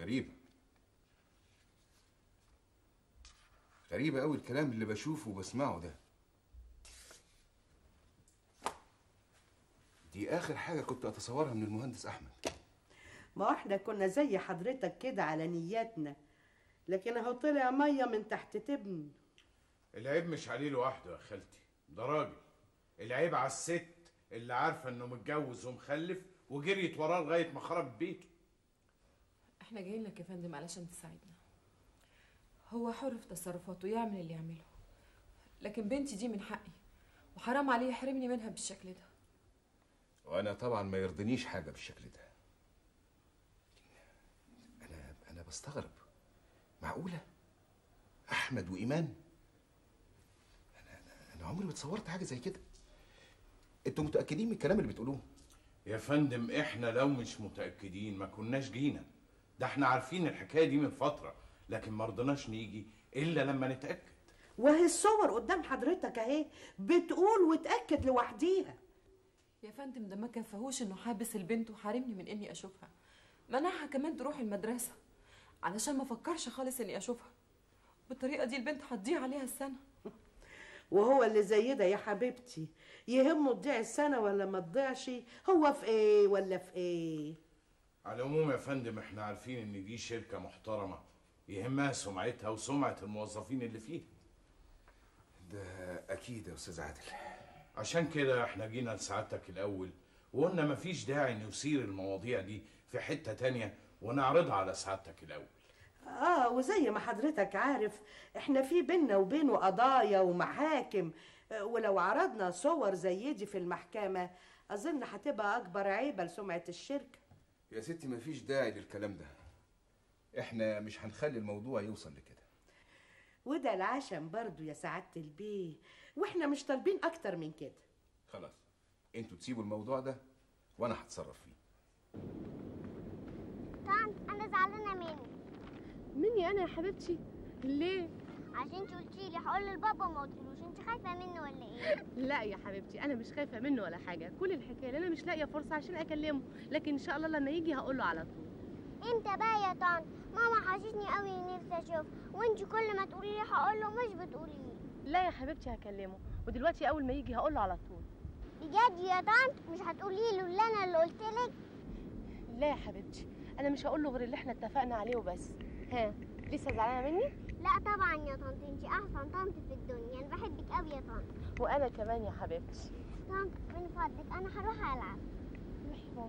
غريب غريب قوي الكلام اللي بشوفه وبسمعه ده دي اخر حاجه كنت اتصورها من المهندس احمد ما احنا كنا زي حضرتك كده على نياتنا لكن اهو طلع ميه من تحت تبن العيب مش عليه لوحده يا خالتي ده راجل العيب على الست اللي عارفه انه متجوز ومخلف وجريت وراه لغايه ما خرب بيته احنا جايين لك يا فندم علشان تساعدنا هو حر في تصرفاته يعمل اللي يعمله لكن بنتي دي من حقي وحرام عليه يحرمني منها بالشكل ده وانا طبعا ما يرضنيش حاجه بالشكل ده انا انا بستغرب معقوله احمد وايمان انا انا, أنا عمري ما تصورت حاجه زي كده انتوا متاكدين من الكلام اللي بتقولوه يا فندم احنا لو مش متاكدين ما كناش جينا ده احنا عارفين الحكايه دي من فتره لكن ما رضناش نيجي الا لما نتاكد وهي الصور قدام حضرتك اهي بتقول وتاكد لوحديها يا فندم ده ما كفاهوش انه حابس البنت وحارمني من اني اشوفها منعها كمان تروح المدرسه علشان ما فكرش خالص اني اشوفها بالطريقه دي البنت هتضيع عليها السنه وهو اللي زي ده يا حبيبتي يهمه تضيع السنه ولا ما تضيعش هو في ايه ولا في ايه على العموم يا فندم احنا عارفين ان دي شركه محترمه يهمها سمعتها وسمعه الموظفين اللي فيها ده اكيد يا استاذ عادل عشان كده احنا جينا لسعادتك الاول وقلنا مفيش داعي نثير المواضيع دي في حته تانية ونعرضها على سعادتك الاول اه وزي ما حضرتك عارف احنا في بينا وبينه قضايا ومحاكم آه، ولو عرضنا صور زي دي في المحكمة أظن هتبقى أكبر عيبة لسمعة الشركة يا ستي مفيش داعي للكلام ده احنا مش هنخلي الموضوع يوصل لكده وده العشم برضو يا سعادة البيه واحنا مش طالبين أكتر من كده خلاص انتوا تسيبوا الموضوع ده وانا هتصرف فيه طنط انا زعلانه منك مني انا يا حبيبتي ليه عشان انت قلتي لي هقول للبابا وما قلتلوش انت خايفه منه ولا ايه لا يا حبيبتي انا مش خايفه منه ولا حاجه كل الحكايه ان انا مش لاقيه فرصه عشان اكلمه لكن ان شاء الله لما يجي هقول له على طول امتى بقى يا طنط ماما حاشتني قوي نفسي اشوف وانت كل ما تقولي لي هقول له مش بتقولي لي لا يا حبيبتي هكلمه ودلوقتي اول ما يجي هقول له على طول بجد يا طنط مش هتقولي له اللي انا اللي قلت لك لا يا حبيبتي انا مش هقول له غير اللي احنا اتفقنا عليه وبس ها لسه زعلانه مني لا طبعا يا طنط انت احسن طنط في الدنيا انا بحبك قوي يا طنط وانا كمان يا حبيبتي طنط من فضلك انا هروح العب روحي ماما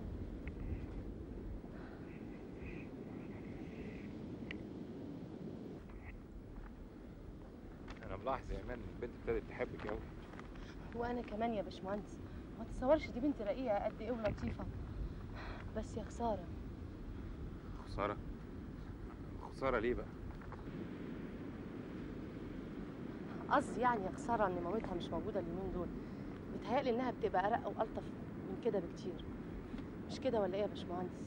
انا ملاحظ يا ايمان ان البنت ابتدت تحبك قوي وانا كمان يا باشمهندس ما تتصورش دي بنت رقيقه قد ايه ولطيفه بس يا خساره خساره خساره ليه بقى قصدي يعني يا خساره ان مامتها مش موجوده اليومين دول بيتهيألي انها بتبقى ارق والطف من كده بكتير مش كده ولا ايه يا باشمهندس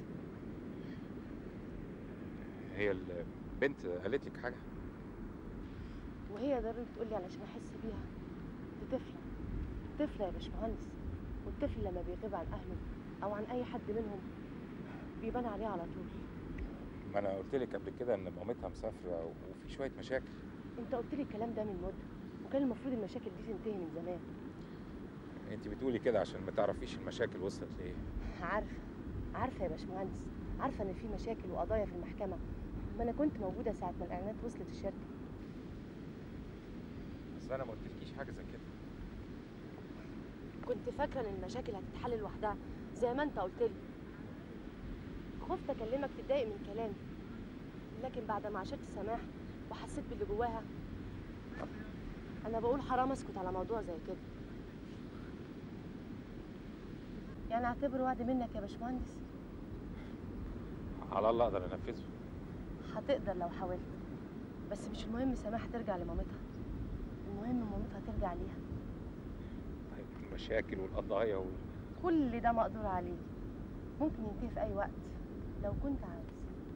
هي البنت قالت لك حاجه وهي ضروري تقول لي علشان احس بيها دي طفله طفله يا باشمهندس والطفل لما بيغيب عن اهله او عن اي حد منهم بيبان عليه على طول ما انا قلت لك قبل كده ان مامتها مسافره وفي شويه مشاكل انت قلت لي الكلام ده من مده وكان المفروض المشاكل دي تنتهي من زمان انت بتقولي كده عشان ما تعرفيش المشاكل وصلت لايه عارفه عارفه يا باشمهندس عارفه ان في مشاكل وقضايا في المحكمه ما انا كنت موجوده ساعه ما الاعلانات وصلت الشركه بس انا ما قلتلكيش حاجه زي كده كنت فاكره ان المشاكل هتتحل لوحدها زي ما انت قلت لي خفت اكلمك تتضايق من كلامي لكن بعد ما عشرت سماح وحسيت باللي جواها انا بقول حرام اسكت على موضوع زي كده يعني اعتبره وعد منك يا باشمهندس على الله اقدر انفذه هتقدر لو حاولت بس مش المهم سماح ترجع لمامتها المهم مامتها ترجع ليها طيب المشاكل والقضايا وال... كل ده مقدور عليه ممكن ينتهي في اي وقت لو كنت عاوز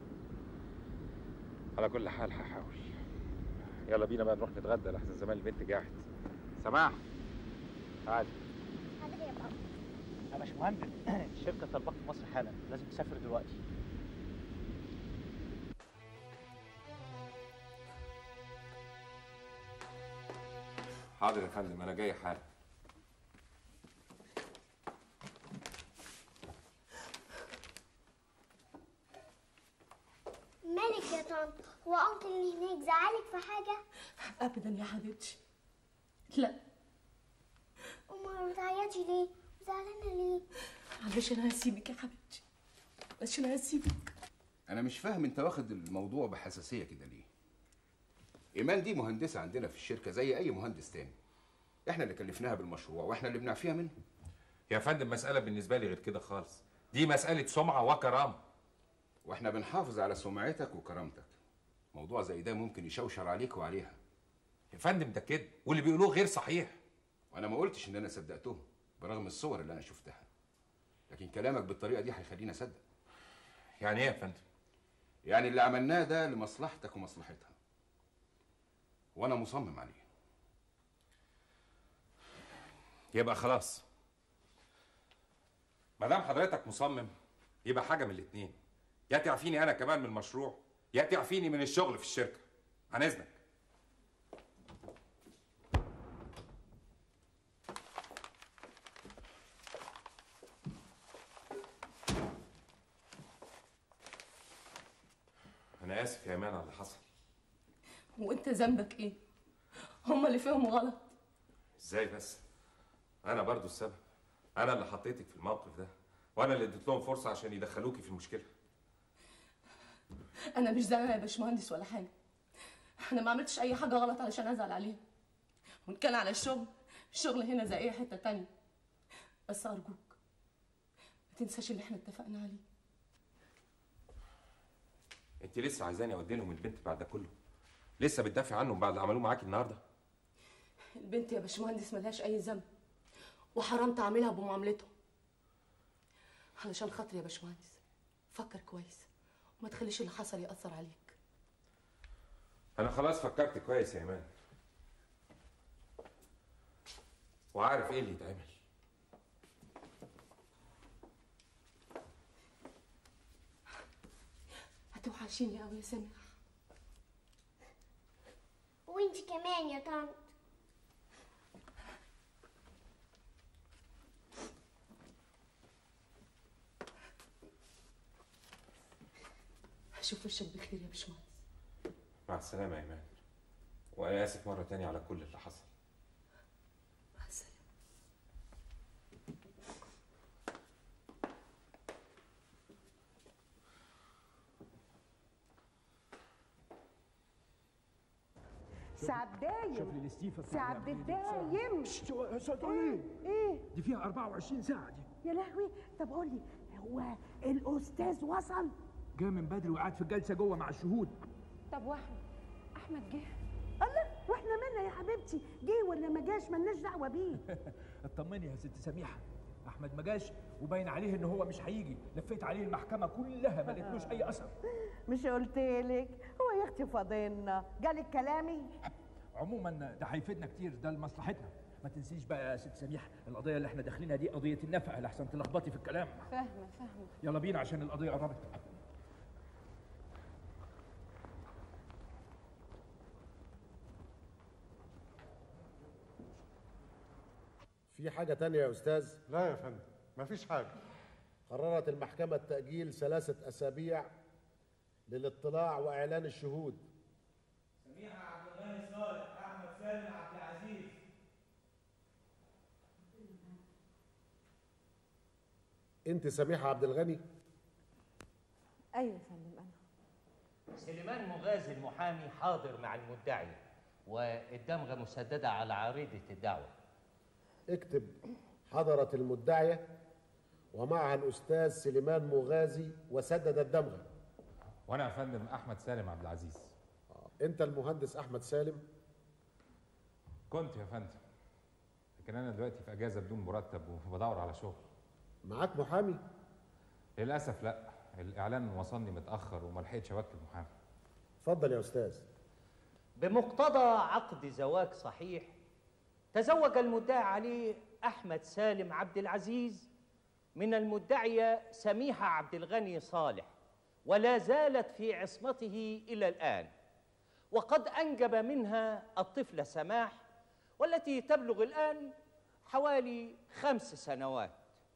على كل حال هحاول يلا بينا بقى نروح نتغدى لحسن زمان البنت جاحت سماح تعالي حاضر يا بابا يا باشمهندس الشركه طالباك في مصر حالا لازم تسافر دلوقتي حاضر يا فندم انا جاي حالا مالك يا طنط هو انكل اللي هناك زعلك في حاجه ابدا يا حبيبتي لا امال ما بتعيطش ليه زعلانه ليه علشان هسيبك يا حبيبتي علشان هسيبك انا مش فاهم انت واخد الموضوع بحساسيه كده ليه ايمان دي مهندسه عندنا في الشركه زي اي مهندس تاني احنا اللي كلفناها بالمشروع واحنا اللي بنعفيها منه يا فندم مساله بالنسبه لي غير كده خالص دي مساله سمعه وكرامه واحنا بنحافظ على سمعتك وكرامتك موضوع زي ده ممكن يشوشر عليك وعليها يا فندم ده كده واللي بيقولوه غير صحيح وانا ما قلتش ان انا صدقتهم برغم الصور اللي انا شفتها لكن كلامك بالطريقه دي هيخليني اصدق يعني ايه يا فندم يعني اللي عملناه ده لمصلحتك ومصلحتها وانا مصمم عليه يبقى خلاص ما دام حضرتك مصمم يبقى حاجه من الاتنين يا تعفيني انا كمان من المشروع يا تعفيني من الشغل في الشركه عن اذنك انا اسف يا ايمان على اللي حصل وانت ذنبك ايه هما اللي فيهم غلط ازاي بس انا برضو السبب انا اللي حطيتك في الموقف ده وانا اللي اديت لهم فرصه عشان يدخلوكي في المشكله انا مش زعلانه يا باشمهندس ولا حاجه انا ما عملتش اي حاجه غلط علشان ازعل عليها وان كان على الشغل الشغل هنا زي اي حته تانية بس ارجوك ما تنساش اللي احنا اتفقنا عليه انت لسه عايزاني اودي لهم البنت بعد ده كله لسه بتدافع عنهم بعد اللي عملوه معاكي النهارده البنت يا باشمهندس ملهاش اي ذنب وحرام تعاملها بمعاملتهم علشان خاطري يا باشمهندس فكر كويس وما تخليش اللي حصل ياثر عليك انا خلاص فكرت كويس يا ايمان وعارف ايه اللي يتعمل هتوحشيني قوي يا سامح وانت كمان يا طنط هشوف وشك بخير يا باشمهندس مع السلامه يا ايمان وانا اسف مره تانية على كل اللي حصل مع السلامه سعد دايم شوف لي الاستيفا بتاع سعد العملية دي الدايم بسرعة. شو ايه ايه دي فيها 24 ساعة دي يا لهوي طب قول لي هو الاستاذ وصل جاي من بدري وقعد في الجلسة جوه مع الشهود طب واحمد احمد جه الله واحنا مالنا يا حبيبتي جه ولا ما جاش مالناش دعوه بيه اطمني يا ست سميحة احمد ما جاش وباين عليه ان هو مش هيجي لفيت عليه المحكمة كلها ما لقيتلوش اي اثر مش قلت لك هو يا اختي فاضلنا جالك كلامي عموما ده هيفيدنا كتير ده لمصلحتنا ما تنسيش بقى يا ست سميحة القضية اللي احنا داخلينها دي قضية النفقة لحسن تلخبطي في الكلام فاهمه فاهمه يلا بينا عشان القضية قربت في حاجة تانية يا أستاذ لا يا فندم مفيش حاجة قررت المحكمة تأجيل ثلاثة أسابيع للاطلاع وإعلان الشهود سميحة عبد الغني صالح أحمد سالم عبد العزيز أنت سميحة عبد الغني ايوه يا فندم انا سليمان مغازي المحامي حاضر مع المدعي والدمغة مسددة على عريضة الدعوة اكتب حضرت المدعية ومعها الأستاذ سليمان مغازي وسدد الدمغة وانا يا فندم احمد سالم عبد العزيز أنت المهندس أحمد سالم كنت يا فندم لكن انا دلوقتي في اجازه بدون مرتب وبدور على شغل معاك محامي للاسف لا الاعلان وصلني متاخر وما لحقتش اوكل محامي اتفضل يا أستاذ بمقتضى عقد زواج صحيح تزوج المدعي عليه أحمد سالم عبد العزيز من المدعية سميحة عبد الغني صالح ولا زالت في عصمته إلى الآن وقد أنجب منها الطفل سماح والتي تبلغ الآن حوالي خمس سنوات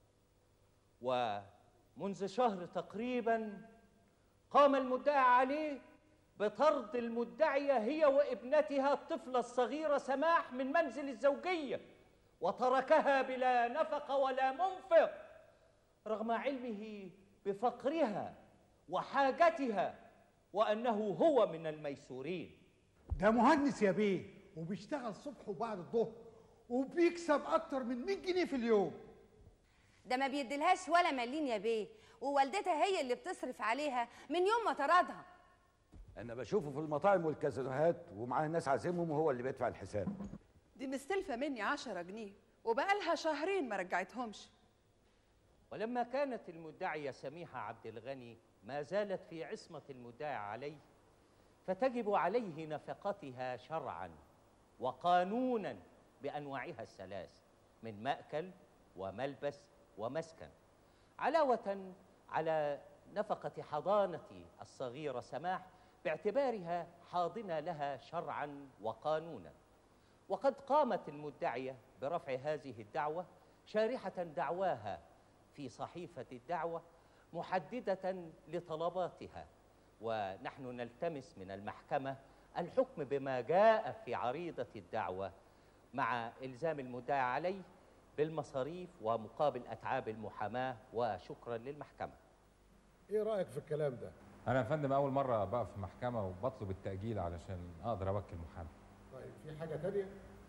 ومنذ شهر تقريبا قام المدعي عليه بطرد المدعية هي وابنتها الطفلة الصغيرة سماح من منزل الزوجية وتركها بلا نفقة ولا منفق رغم علمه بفقرها وحاجتها وأنه هو من الميسورين ده مهندس يا بيه وبيشتغل صبح وبعد الظهر وبيكسب اكتر من 100 جنيه في اليوم ده ما بيديلهاش ولا مليم يا بيه ووالدتها هي اللي بتصرف عليها من يوم ما طردها انا بشوفه في المطاعم والكازينوهات ومعاه ناس عازمهم وهو اللي بيدفع الحساب دي مستلفة مني عشرة جنيه وبقالها شهرين ما رجعتهمش ولما كانت المدعية سميحة عبد الغني ما زالت في عصمة المدعي عليه فتجب عليه نفقتها شرعا وقانونا بأنواعها الثلاث من مأكل وملبس ومسكن علاوة على نفقة حضانة الصغيرة سماح باعتبارها حاضنة لها شرعا وقانونا وقد قامت المدعية برفع هذه الدعوة شارحة دعواها في صحيفة الدعوة محددة لطلباتها ونحن نلتمس من المحكمة الحكم بما جاء في عريضة الدعوة مع إلزام المدعي عليه بالمصاريف ومقابل أتعاب المحاماة وشكرا للمحكمة ايه رايك في الكلام ده انا يا فندم اول مره بقف في محكمه وبطلب التاجيل علشان اقدر اوكل محامي طيب في حاجه تانية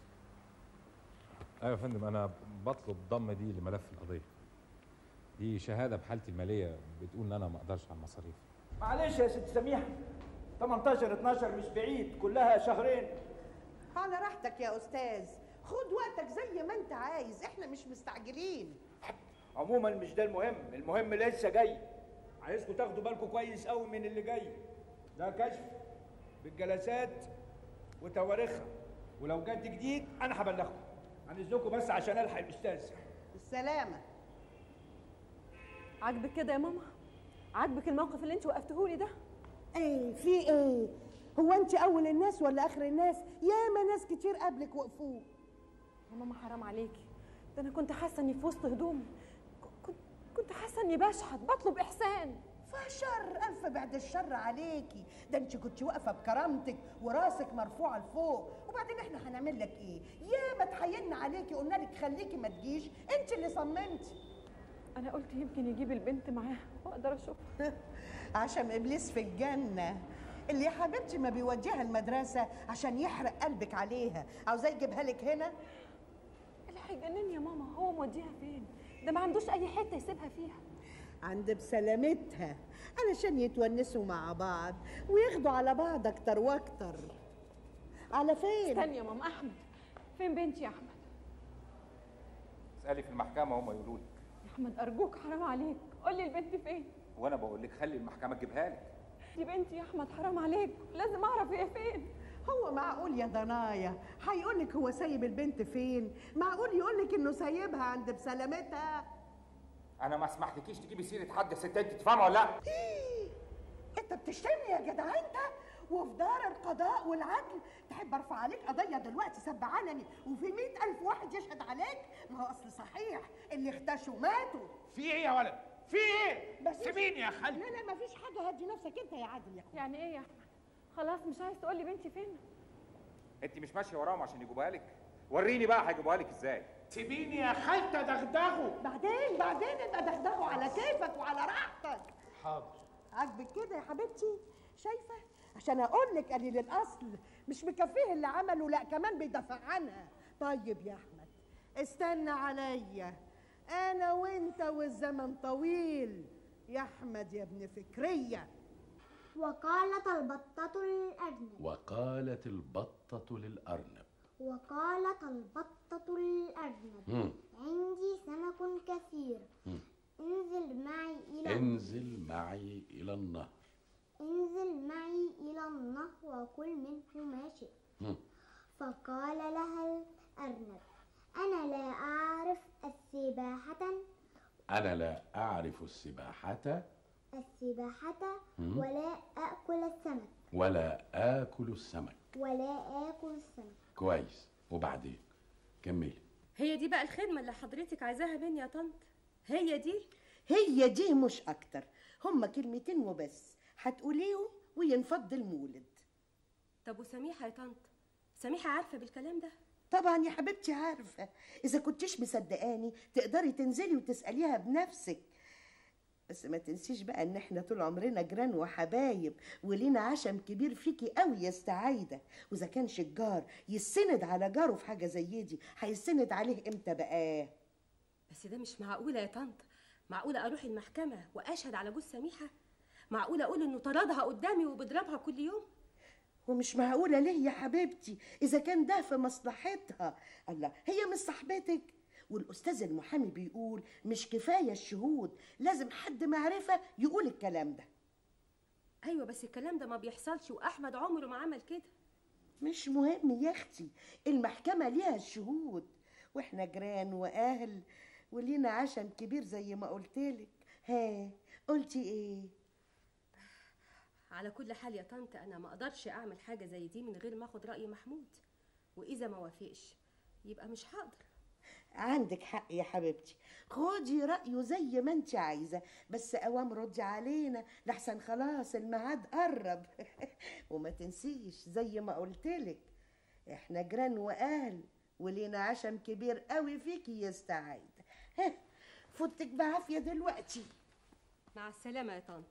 ايوه يا فندم انا بطلب ضم دي لملف القضيه دي شهاده بحالتي الماليه بتقول ان انا ما اقدرش على المصاريف معلش يا ست سميحه 18 12 مش بعيد كلها شهرين على راحتك يا استاذ خد وقتك زي ما انت عايز احنا مش مستعجلين عموما مش ده المهم المهم لسه جاي عايزكم تاخدوا بالكم كويس قوي من اللي جاي ده كشف بالجلسات وتواريخها ولو جد جديد انا هبلغكم عن اذنكم بس عشان الحق الاستاذ بالسلامه عاجبك كده يا ماما عاجبك الموقف اللي انت وقفتهولي ده ايه في ايه هو انت اول الناس ولا اخر الناس ياما ناس كتير قبلك وقفوه يا ماما حرام عليكي ده انا كنت حاسه اني في وسط هدومي ك- كنت كنت حاسه اني بشحت بطلب احسان فشر الف بعد الشر عليكي ده انت كنت واقفه بكرامتك وراسك مرفوعه لفوق وبعدين احنا هنعمل لك ايه ياما اتحايلنا عليكي قلنا لك خليكي ما تجيش انت اللي صممتي انا قلت يمكن يجيب البنت معاه واقدر اشوفها عشان ابليس في الجنه اللي يا حبيبتي ما بيوديها المدرسه عشان يحرق قلبك عليها عاوزاه يجيبها لك هنا اللي هيجنني يا ماما هو موديها فين ده ما عندوش اي حته يسيبها فيها عند بسلامتها علشان يتونسوا مع بعض وياخدوا على بعض اكتر واكتر على فين استني يا ماما احمد فين بنتي يا احمد اسالي في المحكمه هم يقولوا لي يا احمد ارجوك حرام عليك قول لي البنت فين وانا بقول لك خلي المحكمه تجيبها لك دي بنتي يا احمد حرام عليك لازم اعرف هي فين هو معقول يا ضنايا هيقول لك هو سايب البنت فين معقول يقول لك انه سايبها عند بسلامتها انا ما سمحتكيش تجيبي سيره حد يا ست انت تفهمي ولا لا انت بتشتمني يا جدع انت وفي دار القضاء والعدل تحب ارفع عليك قضيه دلوقتي سب علني وفي مئة الف واحد يشهد عليك ما هو اصل صحيح اللي اختشوا ماتوا في ايه يا ولد في ايه بس سيبيني يا خالتي لا لا مفيش حاجه هدي نفسك انت يا عادل يا اخويا يعني ايه يا احمد خلاص مش عايز تقول لي بنتي فين انت مش ماشيه وراهم عشان يجيبوها لك وريني بقى هيجيبوها لك ازاي سيبيني يا خالتة دغدغه بعدين بعدين ابقى دغدغه على كيفك وعلى راحتك حاضر عاجبك كده يا حبيبتي شايفه عشان اقول لك قليل الاصل مش مكفيه اللي عمله لا كمان بيدافع عنها طيب يا احمد استنى عليا انا وانت والزمن طويل يا احمد يا ابن فكريه وقالت البطة للأرنب وقالت البطة للأرنب وقالت البطة للأرنب مم. عندي سمك كثير مم. انزل معي إلى انزل معي إلى النهر انزل معي إلى النهر وكل منه ما شئت مم. فقال لها الأرنب أنا لا أعرف السباحة أنا لا أعرف السباحة السباحة مم. ولا أكل السمك ولا آكل السمك ولا آكل السمك كويس وبعدين كملي هي دي بقى الخدمه اللي حضرتك عايزاها مني يا طنط هي دي هي دي مش اكتر هما كلمتين وبس هتقوليهم وينفض المولد طب وسميحه يا طنط سميحه عارفه بالكلام ده طبعا يا حبيبتي عارفه اذا كنتش مصدقاني تقدري تنزلي وتساليها بنفسك بس ما تنسيش بقى ان احنا طول عمرنا جيران وحبايب ولينا عشم كبير فيكي قوي يا استعايده واذا كان شجار يسند على جاره في حاجه زي دي هيسند عليه امتى بقى بس ده مش معقوله يا طنط معقوله اروح المحكمه واشهد على جوز سميحه معقوله اقول انه طردها قدامي وبيضربها كل يوم ومش معقولة ليه يا حبيبتي إذا كان ده في مصلحتها الله هي مش صاحبتك والأستاذ المحامي بيقول مش كفاية الشهود لازم حد معرفة يقول الكلام ده ايوه بس الكلام ده ما بيحصلش واحمد عمره ما عمل كده مش مهم يا أختي المحكمة ليها الشهود وإحنا جيران وأهل ولينا عشم كبير زي ما قلتلك ها قلتي إيه على كل حال يا طنط انا ما اقدرش اعمل حاجه زي دي من غير ما اخد راي محمود واذا ما وافقش يبقى مش هقدر عندك حق يا حبيبتي خدي رأيه زي ما انت عايزة بس اوام ردي علينا لحسن خلاص الميعاد قرب وما تنسيش زي ما قلتلك احنا جيران واهل ولينا عشم كبير قوي فيكي يا استعايدة ها، فوتك بعافية دلوقتي مع السلامه يا طنط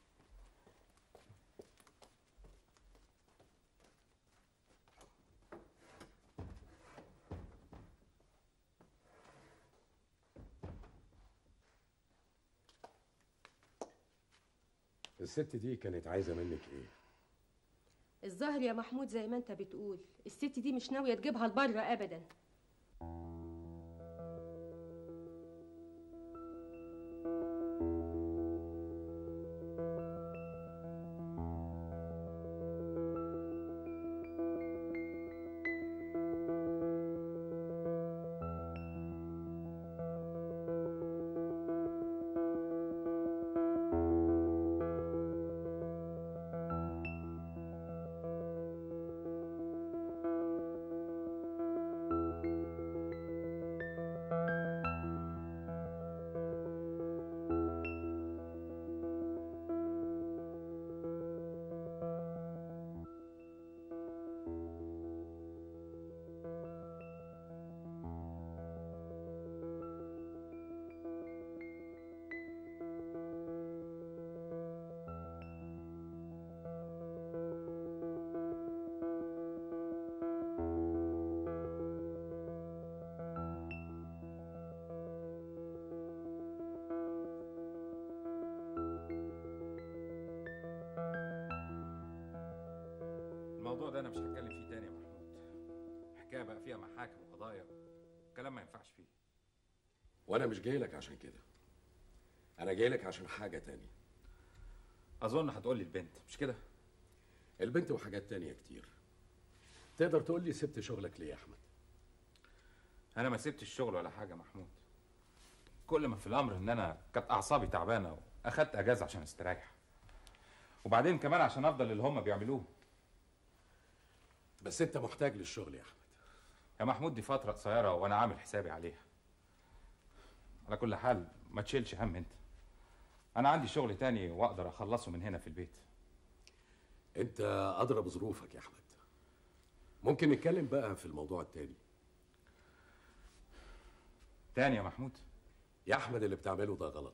الست دي كانت عايزه منك ايه الظاهر يا محمود زي ما انت بتقول الست دي مش ناويه تجيبها لبره ابدا الموضوع ده انا مش هتكلم فيه تاني يا محمود الحكايه بقى فيها محاكم وقضايا كلام ما ينفعش فيه وانا مش جاي لك عشان كده انا جاي لك عشان حاجه تانية اظن هتقول لي البنت مش كده البنت وحاجات تانية كتير تقدر تقول لي سبت شغلك ليه يا احمد انا ما سبتش الشغل ولا حاجه يا محمود كل ما في الامر ان انا كانت اعصابي تعبانه واخدت اجازه عشان استريح وبعدين كمان عشان افضل اللي هم بيعملوه بس انت محتاج للشغل يا احمد يا محمود دي فتره قصيره وانا عامل حسابي عليها على كل حال ما تشيلش هم انت انا عندي شغل تاني واقدر اخلصه من هنا في البيت انت ادرى بظروفك يا احمد ممكن نتكلم بقى في الموضوع التاني تاني يا محمود يا احمد اللي بتعمله ده غلط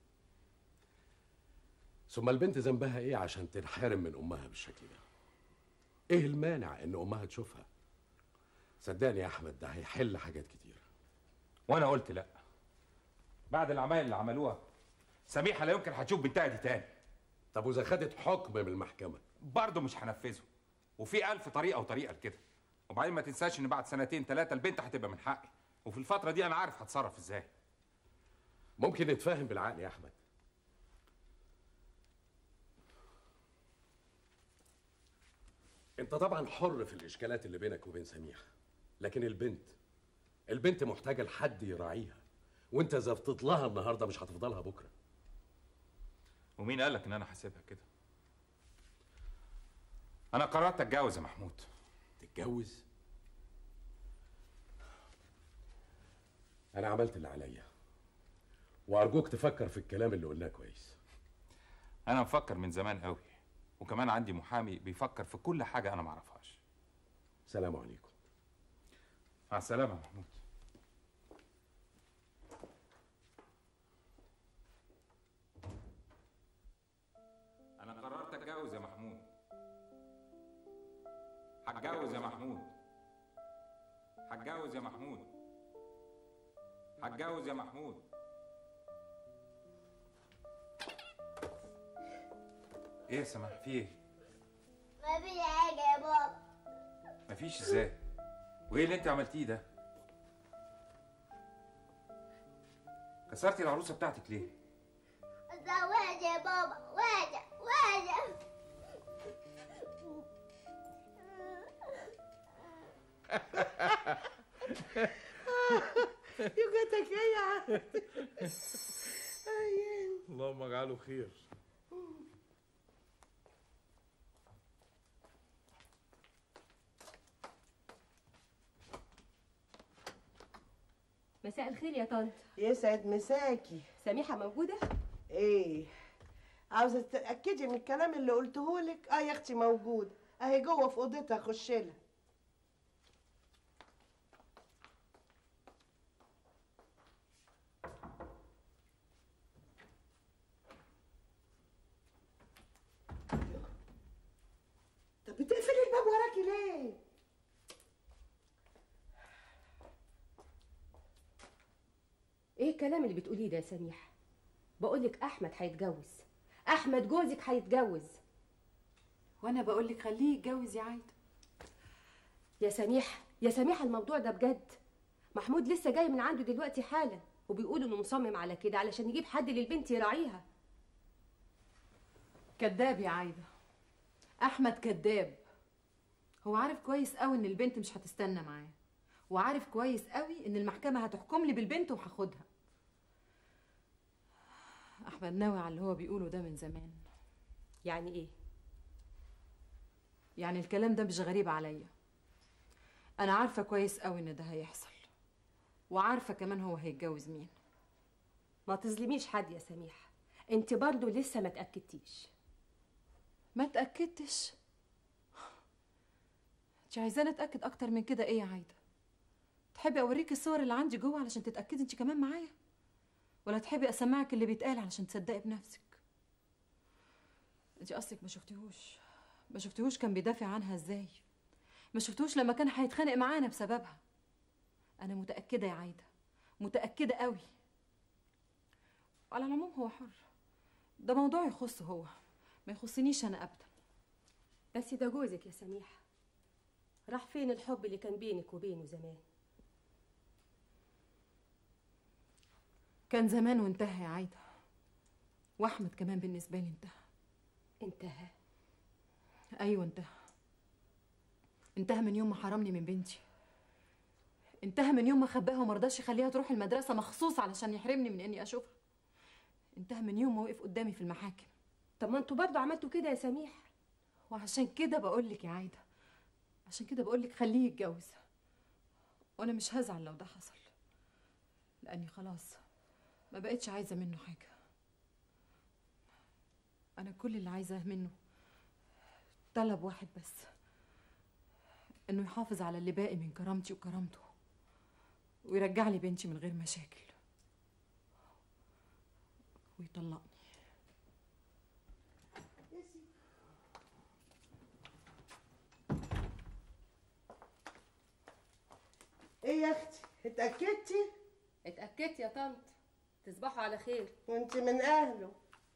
ثم البنت ذنبها ايه عشان تنحرم من امها بالشكل ده ايه المانع ان امها تشوفها صدقني يا احمد ده هيحل حاجات كتير وانا قلت لا بعد العمايل اللي عملوها سميحه لا يمكن هتشوف بنتها دي تاني طب واذا خدت حكم من المحكمه برضه مش هنفذه وفي ألف طريقه وطريقه لكده وبعدين ما تنساش ان بعد سنتين ثلاثه البنت هتبقى من حقي وفي الفتره دي انا عارف هتصرف ازاي ممكن نتفاهم بالعقل يا احمد انت طبعا حر في الاشكالات اللي بينك وبين سميحه لكن البنت البنت محتاجه لحد يراعيها وانت زفطت لها النهارده مش هتفضلها بكره ومين قالك ان انا هسيبها كده انا قررت اتجوز يا محمود تتجوز انا عملت اللي عليا وارجوك تفكر في الكلام اللي قلناه كويس انا مفكر من زمان قوي وكمان عندي محامي بيفكر في كل حاجه انا معرفهاش سلام عليكم مع السلامه يا محمود انا قررت اتجوز يا محمود هتجوز يا محمود هتجوز يا محمود هتجوز يا محمود ايه يا سماح في ايه ما في حاجة يا بابا مفيش ازاي وايه اللي انت عملتيه ده كسرتي العروسه بتاعتك ليه ده واجع يا بابا واجع واجع يوجتك ايه يا عم أيين. اللهم اجعله خير مساء الخير يا طنط يسعد مساكي سميحة موجودة؟ ايه عاوزة تتأكدي من الكلام اللي قلته لك اه يا اختي موجود اهي جوه في اوضتها خش لها طب بتقفلي الباب وراكي ليه؟ ايه الكلام اللي بتقوليه ده يا سميحة بقولك احمد هيتجوز احمد جوزك هيتجوز وانا بقولك خليه يتجوز يا عايده يا سميحة يا سميحة الموضوع ده بجد محمود لسه جاي من عنده دلوقتي حالا وبيقول انه مصمم على كده علشان يجيب حد للبنت يراعيها كذاب يا عايده احمد كذاب هو عارف كويس قوي ان البنت مش هتستنى معاه وعارف كويس قوي ان المحكمه هتحكم لي بالبنت وهاخدها احمد ناوي على اللي هو بيقوله ده من زمان يعني ايه يعني الكلام ده مش غريب عليا انا عارفه كويس قوي ان ده هيحصل وعارفه كمان هو هيتجوز مين ما تظلميش حد يا سميحة انت برضو لسه ما تأكدتيش ما تأكدتش انت عايزاني اتأكد اكتر من كده ايه يا عايده تحبي اوريكي الصور اللي عندي جوه علشان تتأكدي انت كمان معايا ولا تحبي اسمعك اللي بيتقال علشان تصدقي بنفسك انت اصلك ما شفتيهوش ما شفتيهوش كان بيدافع عنها ازاي ما شفتيهوش لما كان هيتخانق معانا بسببها انا متأكدة يا عايده متأكدة قوي على العموم هو حر ده موضوع يخصه هو ما يخصنيش انا ابدا بس ده جوزك يا سميحة راح فين الحب اللي كان بينك وبينه زمان كان زمان وانتهى يا عايده واحمد كمان بالنسبه لي انتهى انتهى ايوه انتهى انتهى من يوم ما حرمني من بنتي انتهى من يوم ما خباها ومرضاش يخليها تروح المدرسه مخصوص علشان يحرمني من اني اشوفها انتهى من يوم ما وقف قدامي في المحاكم طب ما انتوا برضه عملتوا كده يا سميح وعشان كده بقول لك يا عايده عشان كده بقول لك خليه يتجوز وانا مش هزعل لو ده حصل لاني خلاص ما بقتش عايزه منه حاجه انا كل اللي عايزاه منه طلب واحد بس انه يحافظ على اللي باقي من كرامتي وكرامته ويرجع لي بنتي من غير مشاكل ويطلقني ايه يا اختي اتأكدتي اتأكدت يا طنط تصبحوا على خير وانت من اهله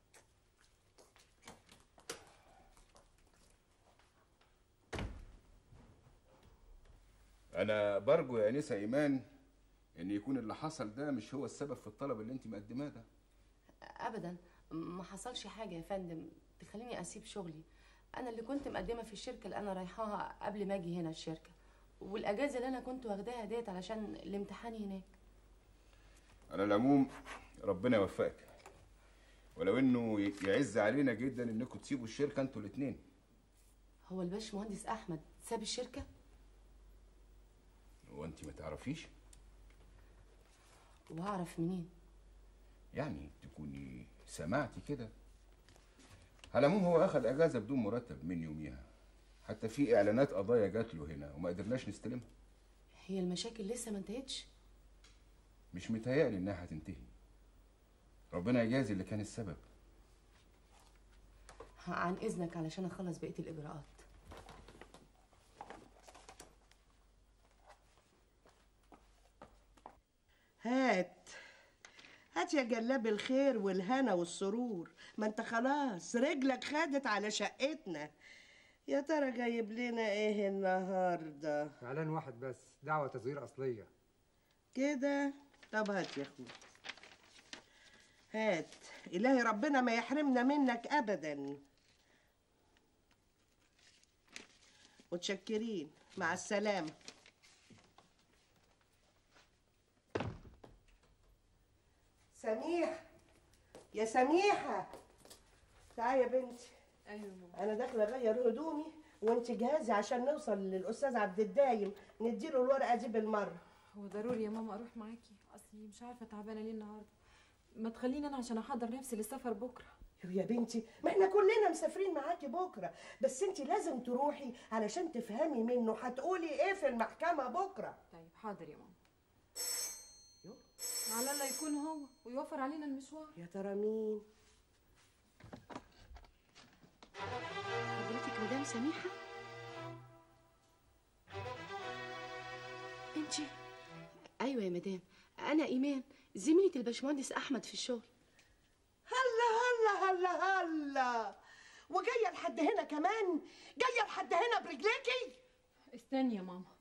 انا برجو يا انسه ايمان ان يكون اللي حصل ده مش هو السبب في الطلب اللي انت مقدماه ده ابدا ما حصلش حاجه يا فندم تخليني اسيب شغلي انا اللي كنت مقدمه في الشركه اللي انا رايحاها قبل ما اجي هنا الشركه والاجازه اللي انا كنت واخداها ديت علشان الامتحان هناك على العموم ربنا يوفقك ولو انه ي- يعز علينا جدا انكم تسيبوا الشركه انتوا الاثنين هو الباش مهندس احمد ساب الشركه هو انت ما تعرفيش وهعرف منين يعني تكوني سمعتي كده على العموم هو اخذ اجازه بدون مرتب من يوميها حتى في اعلانات قضايا جات له هنا وما قدرناش نستلمها هي المشاكل لسه ما انتهتش مش متهيألي انها هتنتهي ربنا يجازي اللي كان السبب عن اذنك علشان اخلص بقيه الاجراءات هات هات يا جلاب الخير والهنا والسرور ما انت خلاص رجلك خدت على شقتنا يا ترى جايب لنا ايه النهارده اعلان واحد بس دعوه تزوير اصليه كده طب هات يا اخوي هات الهي ربنا ما يحرمنا منك ابدا متشكرين مع السلامه سميح يا سميحه تعالي يا بنتي ايوه ماما انا داخله اغير هدومي وانت جاهزه عشان نوصل للاستاذ عبد الدايم نديله الورقه دي بالمره هو ضروري يا ماما اروح معاكي اصلي مش عارفه تعبانه ليه النهارده ما تخليني انا عشان احضر نفسي للسفر بكره يا بنتي ما احنا كلنا مسافرين معاكي بكره بس انت لازم تروحي علشان تفهمي منه هتقولي ايه في المحكمه بكره طيب حاضر يا ماما على الله يكون هو ويوفر علينا المشوار يا ترى مين حضرتك مدام سميحه انت ايوه يا مدام انا ايمان زميله الباشمهندس احمد في الشغل هلا هلا هلا هلا وجايه لحد هنا كمان جايه لحد هنا برجليكي استني يا ماما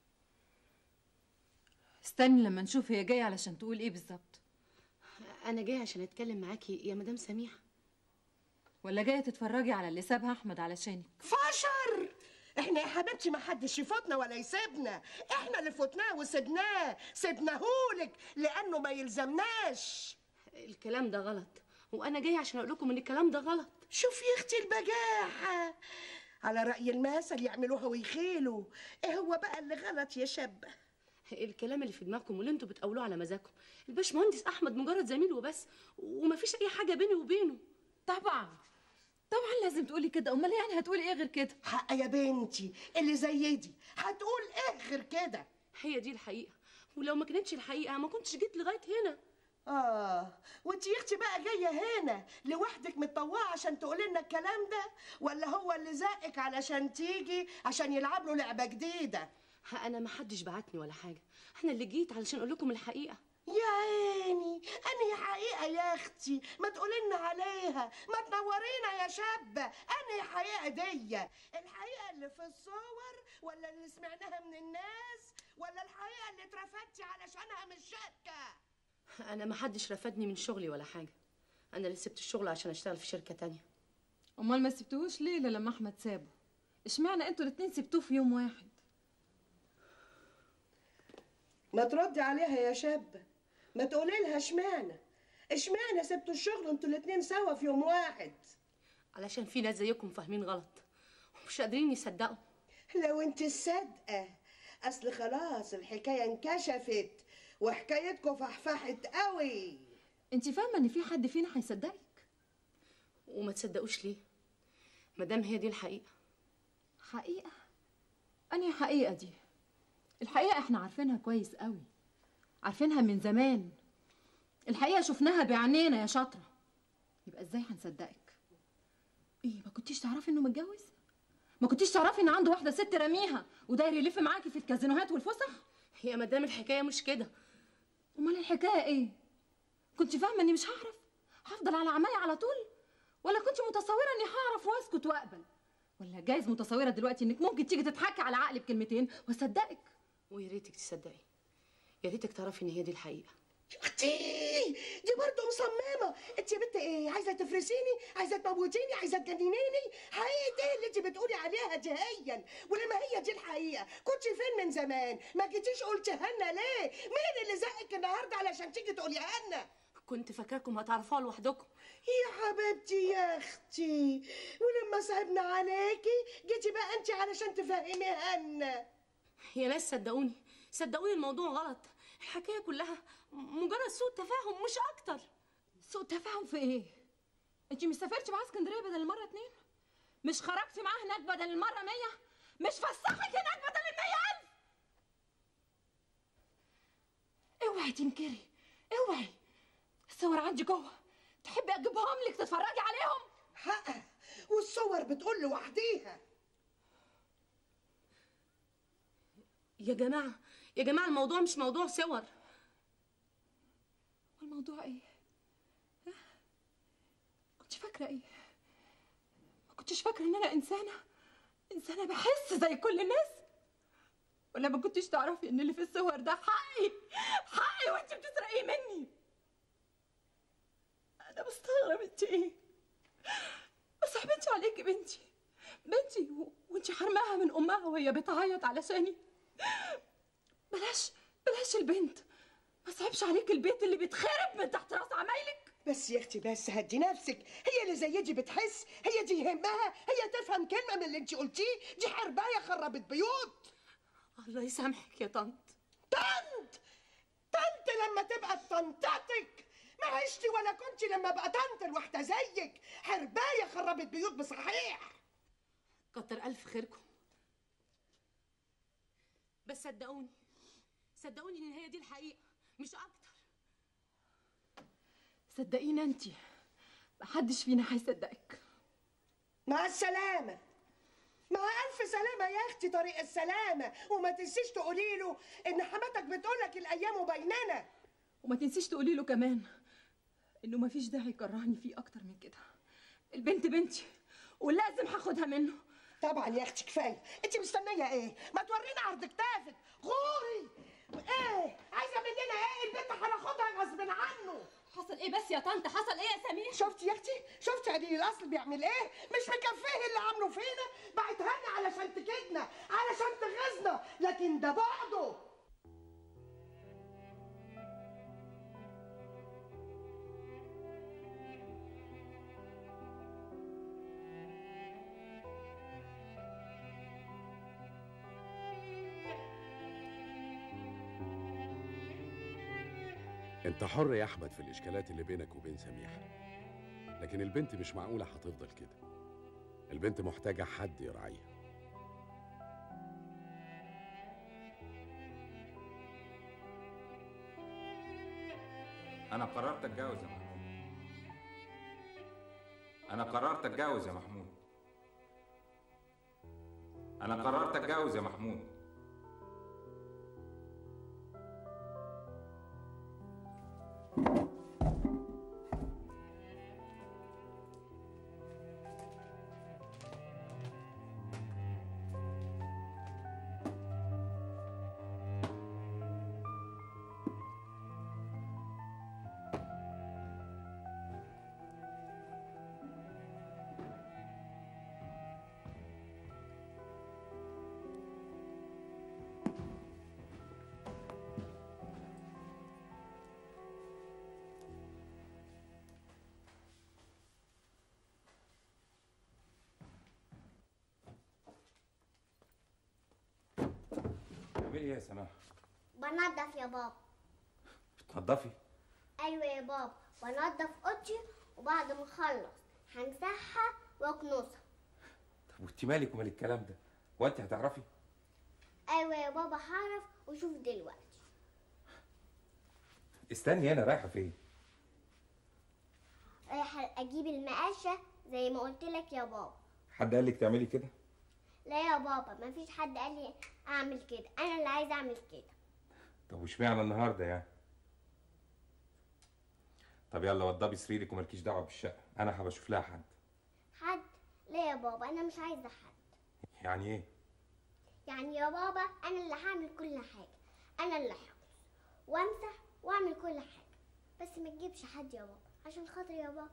استني لما نشوف هي جايه علشان تقول ايه بالظبط انا جايه عشان اتكلم معاكي يا مدام سميحه ولا جايه تتفرجي على اللي سابها احمد علشانك فشر احنا يا حبيبتي ما حدش يفوتنا ولا يسيبنا احنا اللي فوتناه وسبناه سبناهولك لانه ما يلزمناش الكلام ده غلط وانا جايه عشان اقول لكم ان الكلام ده غلط شوفي يا اختي البجاحه على راي المثل يعملوها ويخيلوا ايه هو بقى اللي غلط يا شابه الكلام اللي في دماغكم واللي انتوا بتقولوه على مزاجكم الباشمهندس احمد مجرد زميل وبس ومفيش اي حاجه بيني وبينه طبعا طبعا لازم تقولي كده امال يعني هتقولي ايه غير كده حق يا بنتي اللي زي دي هتقول ايه غير كده هي دي الحقيقه ولو ما كانتش الحقيقه ما كنتش جيت لغايه هنا اه وانت يا اختي بقى جايه هنا لوحدك متطوعه عشان تقولي لنا الكلام ده ولا هو اللي زقك علشان تيجي عشان يلعب له لعبه جديده انا ما حدش بعتني ولا حاجه انا اللي جيت علشان اقول لكم الحقيقه يا عيني انهي حقيقه يا اختي ما تقولي لنا عليها ما تنورينا يا شابه انهي حقيقه دي الحقيقه اللي في الصور ولا اللي سمعناها من الناس ولا الحقيقه اللي اترفدتي علشانها من الشركه انا ما حدش رفدني من شغلي ولا حاجه انا اللي سبت الشغل عشان اشتغل في شركه تانية امال ما سبتوهوش ليه إلا لما احمد سابه اشمعنى انتوا الاتنين سبتوه في يوم واحد ما تردي عليها يا شابه ما تقولي لها اشمعنى اشمعنى سبتوا الشغل انتوا الاتنين سوا في يوم واحد علشان في ناس زيكم فاهمين غلط ومش قادرين يصدقوا لو انت الصادقه اصل خلاص الحكايه انكشفت وحكايتكم فحفحت قوي انت فاهمه ان في حد فينا هيصدقك وما تصدقوش ليه مادام هي دي الحقيقه حقيقه انهي حقيقه دي الحقيقه احنا عارفينها كويس قوي عارفينها من زمان الحقيقه شفناها بعينينا يا شاطره يبقى ازاي هنصدقك ايه ما كنتيش تعرفي انه متجوز ما كنتيش تعرفي ان عنده واحده ست رميها وداير يلف معاكي في الكازينوهات والفسح يا مدام الحكايه مش كده امال الحكايه ايه كنت فاهمه اني مش هعرف هفضل على عماية على طول ولا كنت متصوره اني هعرف واسكت واقبل ولا جايز متصوره دلوقتي انك ممكن تيجي تضحكي على عقلي بكلمتين واصدقك ويا ريتك تصدقي يا ريتك تعرفي ان هي دي الحقيقه اختي دي برضه مصممه انت يا بنت ايه عايزه تفرسيني عايزه تموتيني عايزه تجننيني حقيقه ايه اللي انت بتقولي عليها دي هي ولما هي دي الحقيقه كنت فين من زمان ما جيتيش قلتيها لنا ليه مين اللي زقك النهارده علشان تيجي تقوليها لنا كنت فاكراكم هتعرفوها لوحدكم يا حبيبتي يا اختي ولما صعبنا عليكي جيتي بقى انت علشان تفهميها لنا يا ناس صدقوني صدقوني الموضوع غلط الحكايه كلها مجرد سوء تفاهم مش اكتر سوء تفاهم في ايه انت مش سافرتي معاه اسكندريه بدل المره اتنين مش خرجتي معاه هناك بدل المره مية مش فسحك هناك بدل المية ألف اوعي تنكري اوعي الصور عندي جوه تحبي اجيبهم لك تتفرجي عليهم حقها والصور بتقول لوحديها يا جماعه يا جماعه الموضوع مش موضوع صور والموضوع ايه ها؟ كنت فاكره ايه ما كنتش فاكره ان انا انسانه انسانه بحس زي كل الناس ولا ما كنتش تعرفي ان اللي في الصور ده حقي حقي وانت بتسرقيه مني انا بستغرب انت ايه ما صاحبتش عليكي بنتي بنتي و... وانت حرماها من امها وهي بتعيط علشاني بلاش بلاش البنت ما صعبش عليك البيت اللي بيتخرب من تحت راس عمايلك بس يا اختي بس هدي نفسك هي اللي زي دي بتحس هي دي يهمها هي تفهم كلمه من اللي انت قلتيه دي حربايه خربت بيوت الله يسامحك يا طنط طنط طنط لما تبقى طنطتك ما عشتي ولا كنت لما بقى طنط الواحده زيك حربايه خربت بيوت بصحيح كتر الف خيركم بس صدقوني صدقوني ان هي دي الحقيقه مش اكتر صدقيني انت محدش فينا هيصدقك مع السلامه مع ألف سلامة يا أختي طريق السلامة وما تنسيش تقولي له إن حماتك بتقولك الأيام بيننا وما تنسيش تقولي له كمان انه مفيش داعي يكرهني فيه اكتر من كده البنت بنتي ولازم هاخدها منه طبعا يا اختي كفايه انت مستنيه ايه ما تورينا عرض كتافك غوري ايه عايزه مننا ايه البنت هناخدها غصب عنه حصل ايه بس يا طنط حصل ايه يا سمير شفتي يا اختي شفتي قليل الاصل بيعمل ايه مش مكفيه اللي عامله فينا بعتها لنا علشان تكدنا علشان تغيظنا لكن ده بعده انت حر يا احمد في الاشكالات اللي بينك وبين سميحه لكن البنت مش معقوله هتفضل كده البنت محتاجه حد يراعيها انا قررت اتجوز يا محمود انا قررت اتجوز يا محمود انا قررت اتجوز يا محمود بتعملي ايه يا سماح بنضف يا بابا بتنضفي ايوه يا بابا بنضف اوضتي وبعد ما اخلص همسحها واكنسها طب وانت مالك ومال الكلام ده هو انت هتعرفي ايوه يا بابا هعرف وشوف دلوقتي استني انا رايحه فين رايحه اجيب المقاشه زي ما قلت لك يا بابا حد قال لك تعملي كده لا يا بابا مفيش حد قال لي اعمل كده انا اللي عايزه اعمل كده طب واشمعنى النهارده يعني طب يلا وضبي سريرك ومالكيش دعوه بالشقه انا هبقى اشوف لها حد حد لا يا بابا انا مش عايزه حد يعني ايه يعني يا بابا انا اللي هعمل كل حاجه انا اللي هحبس وامسح واعمل كل حاجه بس ما تجيبش حد يا بابا عشان خاطر يا بابا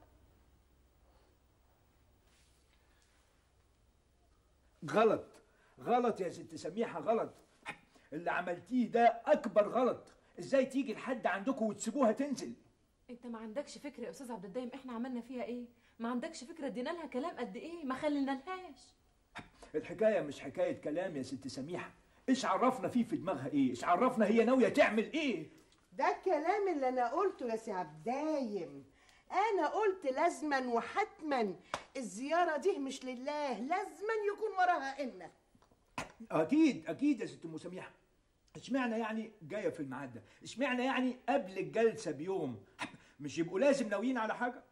غلط غلط يا ست سميحة غلط اللي عملتيه ده أكبر غلط إزاي تيجي لحد عندكم وتسيبوها تنزل انت ما عندكش فكره يا استاذ عبد الدايم احنا عملنا فيها ايه ما عندكش فكره ادينا لها كلام قد ايه ما خلينا لهاش الحكاية مش حكاية كلام يا ست سميحة ايش عرفنا فيه في دماغها ايه ايش عرفنا هي ناويه تعمل ايه ده الكلام اللي انا قلته يا سي عبدايم انا قلت لازما وحتما الزياره دي مش لله لازما يكون وراها إلنا اكيد اكيد يا ست ام سميحه اشمعنى يعني جايه في الميعاد ده اشمعنى يعني قبل الجلسه بيوم مش يبقوا لازم ناويين على حاجه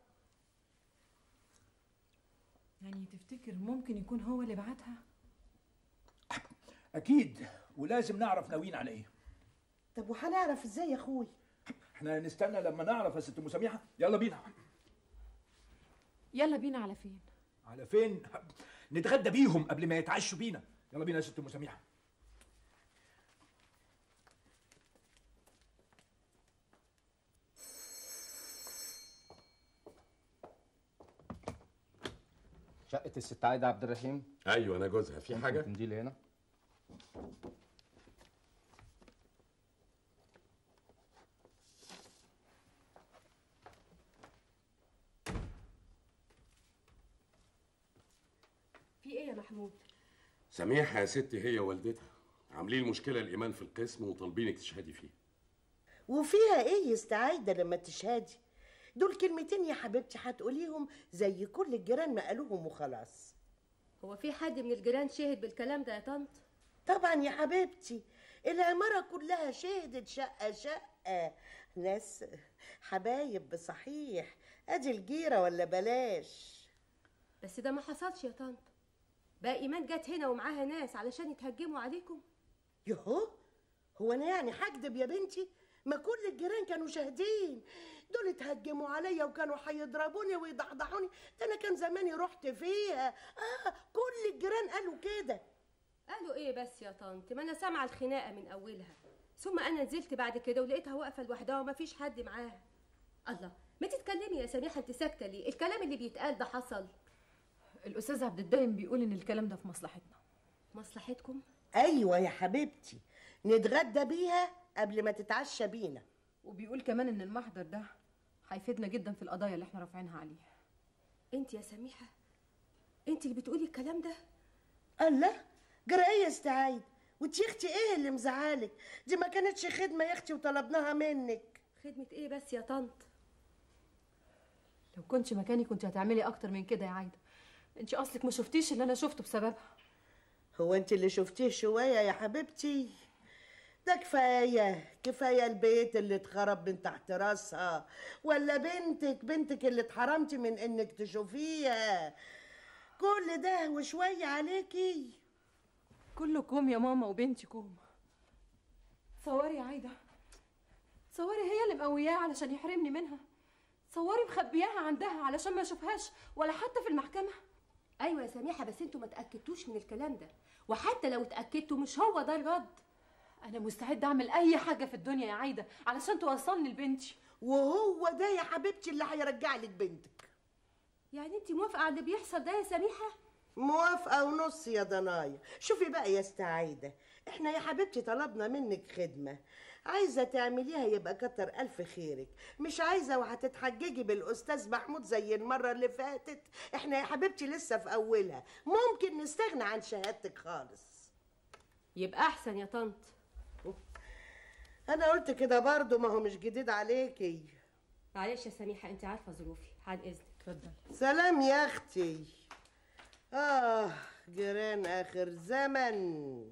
يعني تفتكر ممكن يكون هو اللي بعتها اكيد ولازم نعرف ناويين على ايه طب وهنعرف ازاي يا اخوي احنا نستنى لما نعرف يا ست ام سميحه يلا بينا يلا بينا على فين على فين نتغدى بيهم قبل ما يتعشوا بينا يلا بينا يا ست ام سميحه شقة الست عايدة عبد الرحيم ايوه انا جوزها في حاجه تنزيل هنا في ايه يا محمود سميحه يا ستي هي والدتها عاملين مشكله الايمان في القسم وطالبينك تشهدي فيه وفيها ايه يستعايدة لما تشهدي دول كلمتين يا حبيبتي هتقوليهم زي كل الجيران ما قالوهم وخلاص هو في حد من الجيران شهد بالكلام ده يا طنط طبعا يا حبيبتي العمارة كلها شهدت شقة شقة ناس حبايب بصحيح ادي الجيرة ولا بلاش بس ده ما حصلش يا طنط بقى ايمان جت هنا ومعاها ناس علشان يتهجموا عليكم يهو هو انا يعني هكدب يا بنتي ما كل الجيران كانوا شاهدين دول اتهجموا عليا وكانوا هيضربوني ويضحضحوني ده انا كان زماني رحت فيها اه كل الجيران قالوا كده قالوا ايه بس يا طنط ما انا سامعه الخناقه من اولها ثم انا نزلت بعد كده ولقيتها واقفه لوحدها وما فيش حد معاها الله ما تتكلمي يا سميحه انت ساكته ليه الكلام اللي بيتقال ده حصل الاستاذ عبد الدايم بيقول ان الكلام ده في مصلحتنا مصلحتكم ايوه يا حبيبتي نتغدى بيها قبل ما تتعشى بينا وبيقول كمان ان المحضر ده هيفيدنا جدا في القضايا اللي احنا رافعينها عليه انت يا سميحه انت اللي بتقولي الكلام ده الله جرأية استعايد وانت يا اختي ايه اللي مزعلك دي ما كانتش خدمه يا اختي وطلبناها منك خدمه ايه بس يا طنط لو كنت مكاني كنت هتعملي اكتر من كده يا عايده انت اصلك ما شفتيش اللي انا شفته بسببها هو انت اللي شفتيه شويه يا حبيبتي ده كفايه كفايه البيت اللي اتخرب من تحت راسها ولا بنتك بنتك اللي اتحرمتي من انك تشوفيها كل ده وشويه عليكي كله كوم يا ماما وبنتي كوم تصوري يا عايده تصوري هي اللي مقوياه علشان يحرمني منها تصوري مخبياها عندها علشان ما اشوفهاش ولا حتى في المحكمه ايوه يا سميحه بس انتوا ما تاكدتوش من الكلام ده وحتى لو اتاكدتوا مش هو ده الرد انا مستعده اعمل اي حاجه في الدنيا يا عايده علشان توصلني لبنتي وهو ده يا حبيبتي اللي هيرجع لك بنتك يعني انت موافقه على اللي بيحصل ده يا سميحه موافقة ونص يا ضنايا شوفي بقى يا استعايدة احنا يا حبيبتي طلبنا منك خدمة عايزة تعمليها يبقى كتر ألف خيرك مش عايزة وهتتحججي بالأستاذ محمود زي المرة اللي فاتت احنا يا حبيبتي لسه في أولها ممكن نستغنى عن شهادتك خالص يبقى احسن يا طنط أنا قلت كده برضو ما هو مش جديد عليكي معلش يا سميحه انت عارفه ظروفي عن اذنك اتفضل سلام يا أختي آه جيران آخر زمن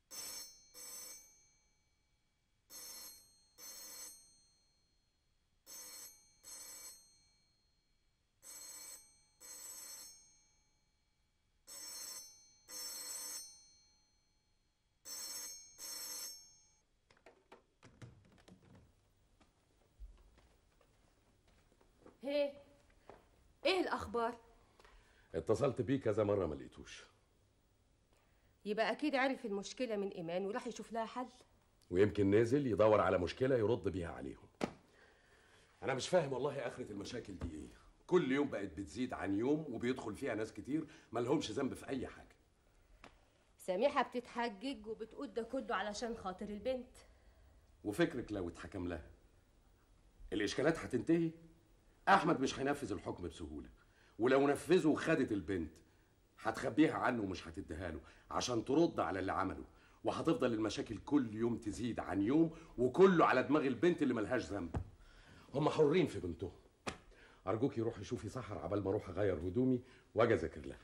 هي ايه الاخبار اتصلت بيه كذا مره ما لقيتوش يبقى اكيد عرف المشكله من ايمان وراح يشوف لها حل ويمكن نازل يدور على مشكله يرد بيها عليهم انا مش فاهم والله اخره المشاكل دي ايه كل يوم بقت بتزيد عن يوم وبيدخل فيها ناس كتير ما لهمش ذنب في اي حاجه سميحه بتتحجج وبتقول ده كله علشان خاطر البنت وفكرك لو اتحكم لها الاشكالات هتنتهي احمد مش هينفذ الحكم بسهوله ولو نفذه وخدت البنت هتخبيها عنه ومش هتديها له عشان ترد على اللي عمله وهتفضل المشاكل كل يوم تزيد عن يوم وكله على دماغ البنت اللي ملهاش ذنب هم حرين في بنتهم ارجوكي روحي شوفي سحر عبال ما اروح اغير هدومي واجي اذاكر لها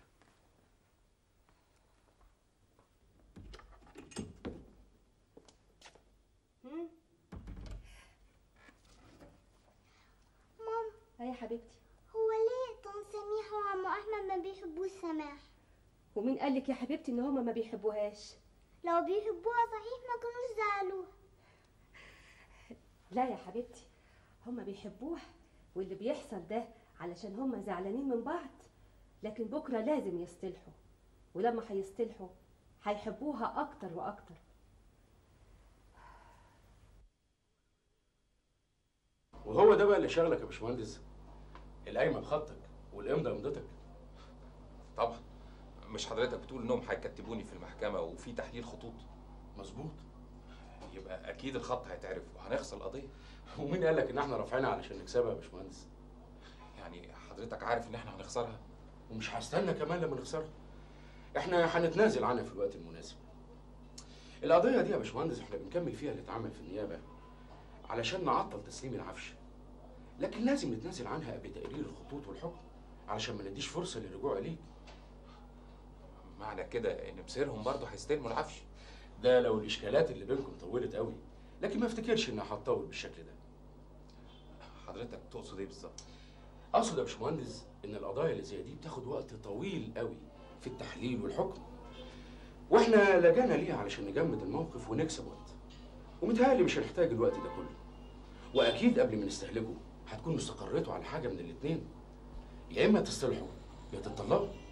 ماما ايه يا حبيبتي هو ليه طن سميحة وعمو أحمد ما بيحبوش سماح ومين قال لك يا حبيبتي ان هما ما بيحبوهاش لو بيحبوها صحيح ما كانوش زعلوها لا يا حبيبتي هما بيحبوها واللي بيحصل ده علشان هما زعلانين من بعض لكن بكره لازم يصطلحوا ولما هيصطلحوا هيحبوها اكتر واكتر وهو ده بقى اللي شغلك يا باشمهندس القايمه بخطك والامضه امضتك طبعا مش حضرتك بتقول انهم هيكتبوني في المحكمه وفي تحليل خطوط مظبوط يبقى اكيد الخط هيتعرف وهنخسر القضيه ومين قال لك ان احنا رافعينها علشان نكسبها يا باشمهندس يعني حضرتك عارف ان احنا هنخسرها ومش هستنى كمان لما نخسرها احنا هنتنازل عنها في الوقت المناسب القضيه دي يا باشمهندس احنا بنكمل فيها اللي اتعمل في النيابه علشان نعطل تسليم العفش لكن لازم نتنازل عنها قبل تقرير الخطوط والحكم علشان ما نديش فرصه للرجوع اليك معنى كده ان مصيرهم برضه هيستلموا العفش ده لو الاشكالات اللي بينكم طولت قوي لكن ما افتكرش انها هتطول بالشكل ده حضرتك تقصد ايه بالظبط اقصد يا باشمهندس ان القضايا اللي زي دي بتاخد وقت طويل قوي في التحليل والحكم واحنا لجانا ليها علشان نجمد الموقف ونكسب وقت ومتهيألي مش هنحتاج الوقت ده كله واكيد قبل ما نستهلكه هتكونوا استقريتوا على حاجه من الاتنين يا اما تصطلحوا يا تتطلقوا